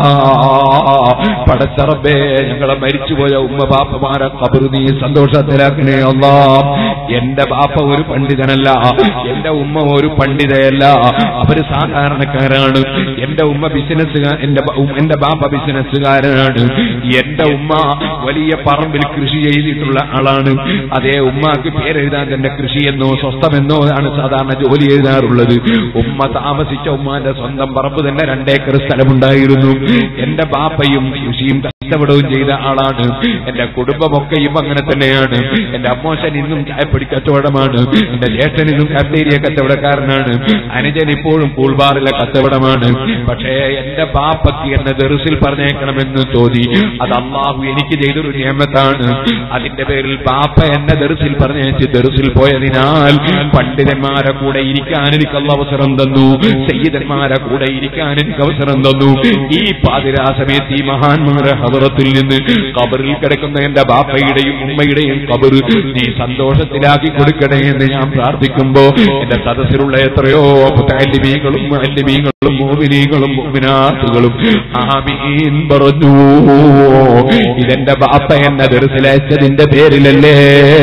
പടച്ചറബേ ഞങ്ങളെ മരിച്ചുപോയ ഉമ്മ ബാപ്പമാരെ കബറ് നീ സന്തോഷത്തിലാക്കണേ അല്ലാ എന്റെ ബാപ്പ ഒരു പണ്ഡിതനല്ല എന്റെ ഉമ്മ ഒരു പണ്ഡിതയല്ല അവര് സാധാരണക്കാരാണ് എന്റെ ഉമ്മ ബിസിനസ്സുകാർ എന്റെ ബ- ഉം- എന്റെ ബാപ്പ ബിസിനസ്സുകാരനാണ് എന്റെ ഉമ്മ വലിയ പറമ്പിൽ കൃഷി ചെയ്തിട്ടുള്ള ആളാണ് അതേ ഉമ്മാക്ക് പേരെഴുതാൻ തന്നെ കൃഷിയെന്നോ സ്വസ്ഥമെന്നോ ആണ് സാധാരണ ജോലി എഴുതാറുള്ളത് ഉമ്മ താമസിച്ച ഉമ്മാന്റെ സ്വന്തം പറമ്പ് തന്നെ രണ്ടേക്കർ സ്ഥലമുണ്ടായിരുന്നു എന്റെ ബാപ്പയും കൃഷിയും കച്ചവടവും ചെയ്ത ആളാണ് എന്റെ കുടുംബമൊക്കെയും അങ്ങനെ തന്നെയാണ് എന്റെ അമ്മോശൻ ഇന്നും ചായപ്പൊടി കച്ചവടമാണ് എന്റെ ജ്യേഷ്ഠൻ ഇന്നും കത്തേരിയ കച്ചവടക്കാരനാണ് അനുജൻ ഇപ്പോഴും കൂൾബാറിലെ കച്ചവടമാണ് പക്ഷേ എന്റെ ബാപ്പയ്ക്ക് എന്നെ ദെറുസിൽ പറഞ്ഞേക്കണമെന്ന് തോന്നി അത് അള്ളാഹു എനിക്ക് ചെയ്തൊരു നിയമത്താണ് അതിന്റെ പേരിൽ ബാപ്പ എന്നെ ദെറുസിൽ പറഞ്ഞേച്ച് ദെറുസിൽ പോയതിനാൽ പണ്ഡിതന്മാരെ കൂടെ ഇരിക്കാൻ എനിക്ക് അള്ള അവസരം തന്നു സയ്യിദന്മാരെ കൂടെ ഇരിക്കാൻ എനിക്ക് അവസരം തന്നു ഈ പാതിരാ സമയത്ത് ഈ മഹാന്മാരെ ഹദറത്തിൽ നിന്ന് കബറിൽ കിടക്കുന്ന എന്റെ ബാപ്പയുടെയും ഉമ്മയുടെയും കബറ് നീ സന്തോഷത്തിലാക്കി കൊടുക്കണേ എന്ന് ഞാൻ പ്രാർത്ഥിക്കുമ്പോ എന്റെ സദസ്സിലുള്ള എത്രയോ മുത്തല്ലിമീങ്ങളും മുഅല്ലിമീങ്ങളും മോമിനീകളും മോമിനാത്തുകളും ആമീൻ പറഞ്ഞു ഇതെന്റെ ബാപ്പ എന്നെ ദർശിലയച്ചതിന്റെ പേരിലല്ലേ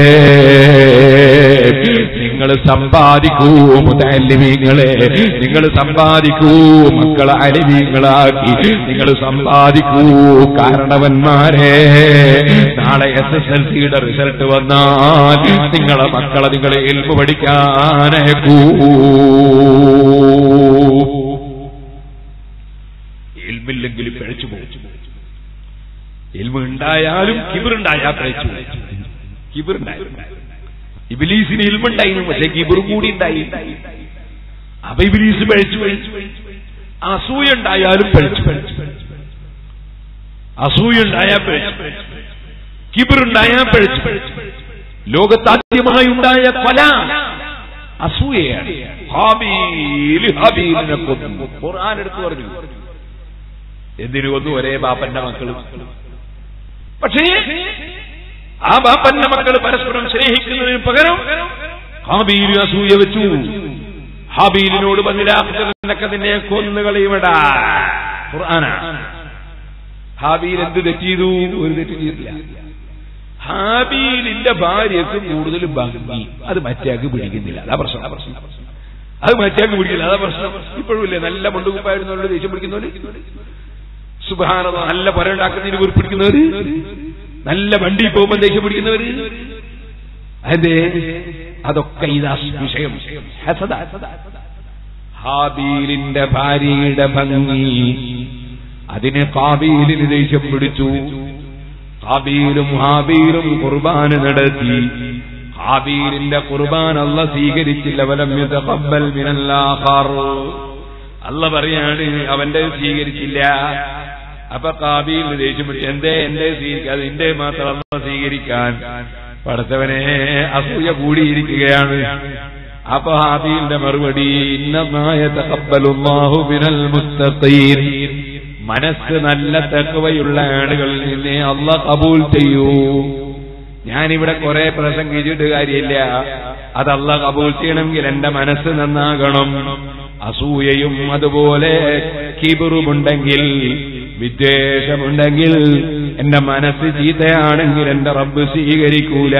നിങ്ങൾ സമ്പാദിക്കൂ മുതല്ലിമീങ്ങളെ നിങ്ങൾ സമ്പാദിക്കൂ മക്കളെ അലിമീങ്ങളാക്കി നിങ്ങൾ സമ്പാദിക്കൂ കാരണവന്മാരെ നാളെ എസ് എസ് എൽ സിയുടെ റിസൾട്ട് വന്നാൽ നിങ്ങളെ മക്കളെ നിങ്ങളെ എൽപ്പ് പഠിക്കാനയക്കൂ എൽമില്ലെങ്കിലും പിഴച്ചു പോകും എൽമ ഉണ്ടായാലും കിബിറുണ്ടായാൽ പിഴച്ചു കിബിറുണ്ടായാലും ഇബിലീസിന് ഇൽമുണ്ടായിരുന്നു പക്ഷെ കിബിർ കൂടി ഉണ്ടായി അപ്പൊ ഇബിലീസ് പഴിച്ചു അസൂയ ഉണ്ടായാലും പഴിച്ചു അസൂയ ഉണ്ടായാൽ പഴിച്ചു കിബിറുണ്ടായാൽ പഴിച്ചു ലോകത്താദ്യമായി ഉണ്ടായ കൊല അസൂയയാണ് ഹാബീൽ ഹാബീലിനെ കൊന്നു ഖുർആൻ എടുത്തു പറഞ്ഞു എന്തിനു കൊന്നു ഒരേ ബാപ്പന്റെ മക്കള് പക്ഷേ ആ ബാപ്പന്റെ മക്കൾ പരസ്പരം സ്നേഹിക്കുന്നതിന് പകരം ഹാബീൽ അസൂയ വെച്ചു ഹാബീലിനോട് ബന്ധിലാക്കുന്നൊക്കെ നിന്നെ കൊന്നുകളയുമടാ ഖുർആന ഹാബീൽ എന്ത് തെറ്റ് ചെയ്തു ഒരു തെറ്റ് ചെയ്തില്ല ഹാബീലിന്റെ ഭാര്യക്ക് കൂടുതൽ ഭംഗി അത് മറ്റേക്ക് പിടിക്കുന്നില്ല അതാ പ്രശ്നം അത് മറ്റേക്ക് പിടിക്കില്ല അതാ പ്രശ്നം ഇപ്പോഴും ഇല്ലേ നല്ല മുണ്ടുകുപ്പായിരുന്നവരോട് ദേഷ്യം പിടിക്കുന്നവര് സുബാന നല്ല പുര ഉണ്ടാക്കുന്നതിന് കുറിപ്പിടിക്കുന്നവര് നല്ല വണ്ടി പോകുമ്പോൾ ദേഷ്യം പിടിക്കുന്നവര് അതെ അതൊക്കെ ഇതാ വിഷയം ഹസദ. ഹാബീലിന്റെ ഭാര്യയുടെ ഭംഗി അതിന് കാബീലിന് ദേഷ്യം പിടിച്ചു ഹാബീലും ഹാബീലും കുർബാന നടത്തി ഹാബീലിന്റെ കുർബാൻ അല്ല സ്വീകരിച്ചില്ല വലം യുതഖബ്ബൽ മിനല്ലാഖർ അല്ല പറയാണ് അവന്റെ സ്വീകരിച്ചില്ല അപ്പൊ കാബീൽ ദേഷ്യം പിടിച്ചു എന്തേ എന്റെ സ്വീകരിക്കാതെ എന്റെ മാത്രം അല്ല സ്വീകരിക്കാൻ പടച്ചവനെ അസൂയ കൂടിയിരിക്കുകയാണ് അപ്പൊ ഹാബീലിന്റെ മറുപടി ഇന്നമായ തഖബ്ബലുല്ലാഹു മിനൽ മുസ്തഖീൻ മനസ്സ് നല്ല തക്കവയുള്ള ആളുകളിൽ നിന്നേ അല്ല കബൂൽ ചെയ്യൂ ഞാനിവിടെ കുറെ പ്രസംഗിച്ചിട്ട് കാര്യമില്ല അതല്ല കബൂൽ ചെയ്യണമെങ്കിൽ എന്റെ മനസ്സ് നന്നാകണം അസൂയയും അതുപോലെ കിബിറുമുണ്ടെങ്കിൽ വിദ്വേഷമുണ്ടെങ്കിൽ എന്റെ മനസ്സ് ചീത്തയാണെങ്കിൽ എന്റെ റബ്ബ് സ്വീകരിക്കൂല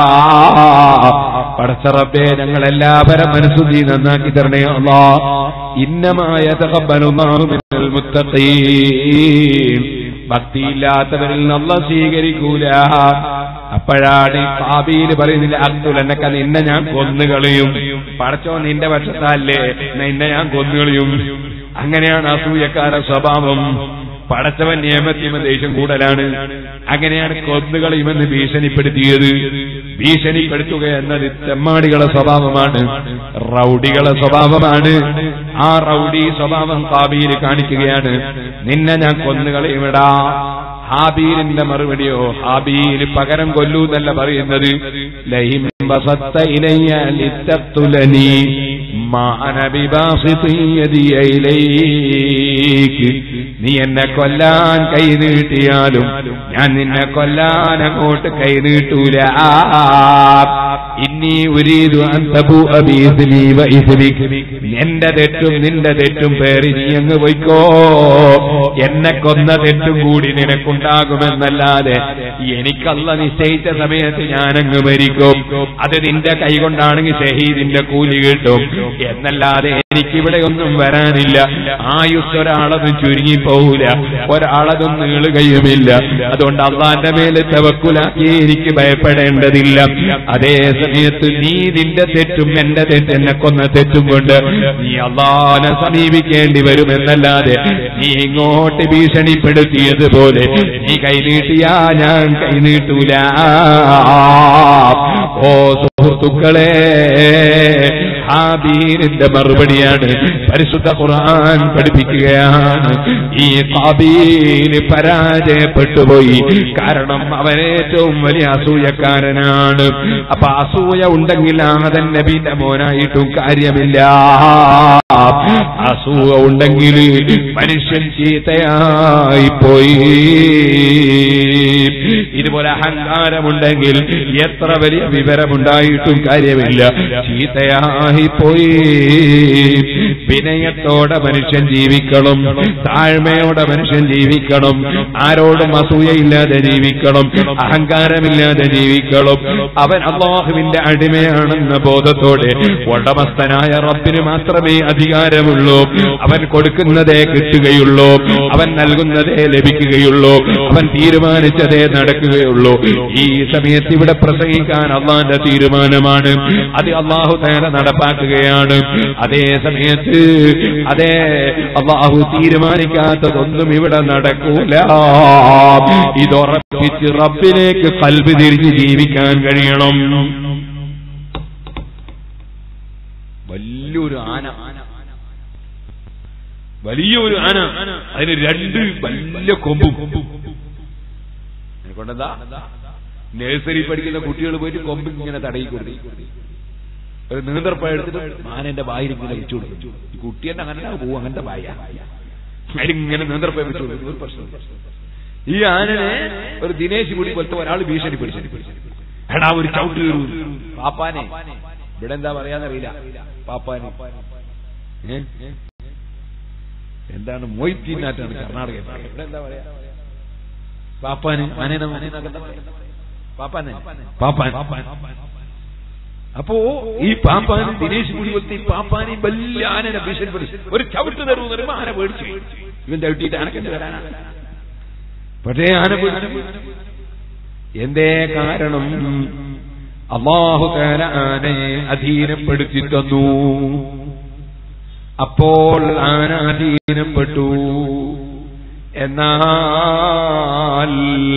പടച്ച റബ്ബേ ഞങ്ങൾ എല്ലാവരും മനസ്സു നീ നന്നാക്കി തരണേ അല്ലാ ഇന്നമായ തകബലുമാറും മുത്തഖീൻ ഭക്തിയില്ലാത്തവരിൽ നിന്നുള്ള സ്വീകരിക്കൂല അപ്പോഴാണ് ഈ പാപിയിൽ പറയുന്നില്ല അബ്ദുൽ എന്നൊക്കെ നിന്നെ ഞാൻ കൊന്നുകളയും പടച്ചോ നിന്റെ പക്ഷത്തല്ലേ നിന്നെ ഞാൻ കൊന്നുകളയും അങ്ങനെയാണ് അസൂയക്കാര സ്വഭാവം പടച്ചവൻ നിയമത്തിമ ദേഷ്യം കൂടലാണ് അങ്ങനെയാണ് കൊന്നുകളയുമെന്ന് ഭീഷണിപ്പെടുത്തിയത് ഭീഷണിപ്പെടുത്തുക എന്നത് തെമ്മാടികളെ സ്വഭാവമാണ് റൗഡികളെ സ്വഭാവമാണ് ആ റൗഡി സ്വഭാവം കാബിയിൽ കാണിക്കുകയാണ് നിന്നെ ഞാൻ കൊന്നുകളയുമിടാ ഹാബീലിന്റെ മറുപടിയോ ഹാബീൽ പകരം കൊല്ലൂ എന്നല്ല പറയുന്നത് ലഹിം വസത്ത ഇലയ്യ ലിത്തത്തുലനി നീ എന്നെ കൊല്ലാൻ കൈ നീട്ടിയാലും ഞാൻ നിന്നെ കൊല്ലാൻ അങ്ങോട്ട് കൈ നീട്ടൂല ഇനി ഉരീതു അന്തപു എന്റെ തെറ്റും നിന്റെ തെറ്റും പേറി നീ അങ്ങ് പോയിക്കോ എന്നെ കൊന്ന തെറ്റും കൂടി നിനക്കുണ്ടാകുമെന്നല്ലാതെ എനിക്കല്ല നിശ്ചയിച്ച സമയത്ത് ഞാനങ്ങ് മരിക്കും അത് നിന്റെ കൈ കൊണ്ടാണെങ്കിൽ ഷഹീദിന്റെ കൂലി കിട്ടും എന്നല്ലാതെ എനിക്കിവിടെ ഒന്നും വരാനില്ല ആയുസ് ഒരാളതും ചുരുങ്ങിപ്പോകൂല ഒരാളതും നീളുകയുമില്ല അതുകൊണ്ട് അള്ളാന്റെ മേലെ തവക്കുലാക്കി എനിക്ക് ഭയപ്പെടേണ്ടതില്ല അതേ സമയത്ത് നീ നിന്റെ തെറ്റും എന്റെ തെറ്റ് എന്നെ കൊന്ന തെറ്റും കൊണ്ട് നീ അള്ളാനെ സമീപിക്കേണ്ടി വരുമെന്നല്ലാതെ നീ ഇങ്ങോട്ട് ഭീഷണിപ്പെടുത്തിയതുപോലെ നീ കൈനീട്ടിയാ ഞാൻ കൈനീട്ടൂല ഓ സുഹൃത്തുക്കളെ ഹാബീലിന്റെ മറുപടിയാണ് പരിശുദ്ധ ഖുർആൻ പഠിപ്പിക്കുകയാണ് ഈ കാബീൽ പരാജയപ്പെട്ടുപോയി കാരണം അവൻ ഏറ്റവും വലിയ അസൂയക്കാരനാണ് അപ്പൊ അസൂയ ഉണ്ടെങ്കിൽ ആദൻ നബീന്റെ മോനായിട്ടും കാര്യമില്ല അസൂയ ഉണ്ടെങ്കിൽ മനുഷ്യൻ ചീത്തയായി പോയി ഇതുപോലെ അഹങ്കാരമുണ്ടെങ്കിൽ എത്ര വലിയ വിവരമുണ്ടായിട്ടും കാര്യമില്ല ചീത്തയായി പോയി വിനയത്തോടെ മനുഷ്യൻ ജീവിക്കണം താഴ്മയോടെ മനുഷ്യൻ ജീവിക്കണം ആരോടും അസൂയയില്ലാതെ ജീവിക്കണം അഹങ്കാരമില്ലാതെ ജീവിക്കണം അവൻ അള്ളാഹുവിന്റെ അടിമയാണെന്ന ബോധത്തോടെ ഉടമസ്ഥനായ റബ്ബിന് മാത്രമേ അധികാരമുള്ളൂ അവൻ കൊടുക്കുന്നതേ കിട്ടുകയുള്ളൂ അവൻ നൽകുന്നതേ ലഭിക്കുകയുള്ളൂ അവൻ തീരുമാനിച്ചതേ നടക്കുകയുള്ളൂ ഈ സമയത്ത് ഇവിടെ പ്രസംഗിക്കാൻ അള്ളാന്റെ തീരുമാനമാണ് അത് അള്ളാഹു നേരെ നടപ്പാക്കുകയാണ് അതേ സമയത്ത് അതേ അള്ളാഹു തീരുമാനിക്കാത്തതൊന്നും ഇവിടെ നടക്കൂല ഇതുറപ്പിച്ച് റബ്ബിലേക്ക് കൽബ് തിരിഞ്ഞ് ജീവിക്കാൻ കഴിയണം വലിയൊരു ആന വലിയൊരു ആന അതിന് രണ്ട് വലിയ കൊമ്പും കൊണ്ടെന്താ നഴ്സറി പഠിക്കുന്ന കുട്ടികൾ പോയിട്ട് കൊമ്പ് ഇങ്ങനെ തടയി കൊടുത്തു ഒരു നീന്തർപ്പഴം എടുത്തിട്ട് ആനന്റെ വായിൽ ഇങ്ങനെ വെച്ചു കൊടുക്കും ഈ കുട്ടി തന്നെ അങ്ങനെ പോകും അങ്ങനത്തെ വായ അതിലിങ്ങനെ നീന്തർപ്പഴം വെച്ചു കൊടുക്കും ഒരു പ്രശ്നം ഈ ആനനെ ഒരു ദിനേശ് കൂടി പോലത്തെ ഒരാൾ ഭീഷണി പിടിച്ചു എടാ ഒരു ചവിട്ട് കയറൂ പാപ്പാനെ ഇവിടെ എന്താ പറയാന്നറിയില്ല പാപ്പാനെ ഏ? എന്താണ് മൊയ്ത്തീനാറ്റാണ് കർണാടക ഇവിടെ എന്താ പറയാ പാപ്പാന് ആനേനെ ആനേനൊക്കെ എന്താ പറയാ? പാപ്പാനെ പാപ്പാൻ അപ്പോ ഈ പാപ്പാന് ദിനേശ് കൂടി പോലത്തെ ഈ പാപ്പാനെ വലിയ ആനനെ ഭീഷണിപ്പെടുത്തി ഒരു ചവിട്ട് തരൂ എന്ന് പറയുമ്പോ ആന പേടിച്ചു ഇവൻ ചവിട്ടിയിട്ട് ആനക്കെന്ത് വരാനാണ് പക്ഷേ ആന പേടിച്ചു എന്തേ കാരണം അള്ളാഹു താര ആനയെ അധീനപ്പെടുത്തി തന്നു അപ്പോൾ ആന അധീനപ്പെട്ടു എന്നാൽ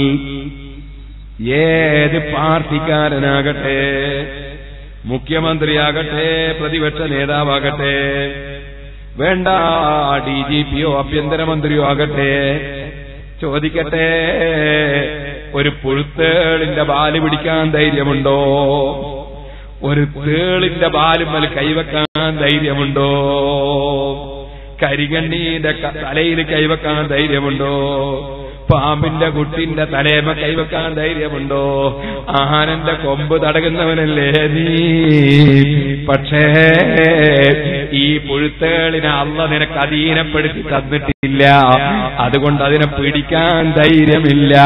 ഏത് പാർട്ടിക്കാരനാകട്ടെ മുഖ്യമന്ത്രിയാകട്ടെ പ്രതിപക്ഷ നേതാവാകട്ടെ വേണ്ട ഡി ജി പിയോ ആഭ്യന്തരമന്ത്രിയോ ആകട്ടെ ചോദിക്കട്ടെ ഒരു പുഴുത്തേളിന്റെ ബാല് പിടിക്കാൻ ധൈര്യമുണ്ടോ ഒരു തേളിന്റെ ബാലുമ്മൽ കൈവെക്കാൻ ധൈര്യമുണ്ടോ കരികണ്ണീന്റെ ക- തലയിൽ കൈവെക്കാൻ ധൈര്യമുണ്ടോ പാമ്പിന്റെ കുട്ടിന്റെ തലേമ കൈവെക്കാൻ ധൈര്യമുണ്ടോ ആനന്റെ കൊമ്പ് തടകുന്നവനല്ലേ നീ പക്ഷേ ഈ പുഴുത്തേളിനെ അല്ല നിനക്ക് അധീനപ്പെടുത്തി തന്നിട്ടില്ല അതുകൊണ്ട് അതിനെ പിടിക്കാൻ ധൈര്യമില്ല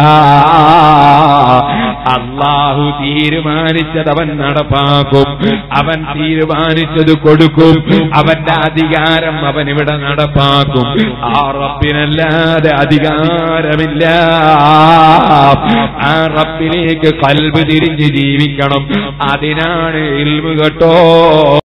അള്ളാഹു തീരുമാനിച്ചത് അവൻ നടപ്പാക്കും അവൻ തീരുമാനിച്ചത് കൊടുക്കും അവന്റെ അധികാരം അവൻ ഇവിടെ നടപ്പാക്കും ആ റബ്ബിനല്ലാതെ അധികാരമില്ല ആ റബ്ബിലേക്ക് കൽബ് തിരിഞ്ഞ് ജീവിക്കണം അതിനാണ് ഇൽമു കേട്ടോ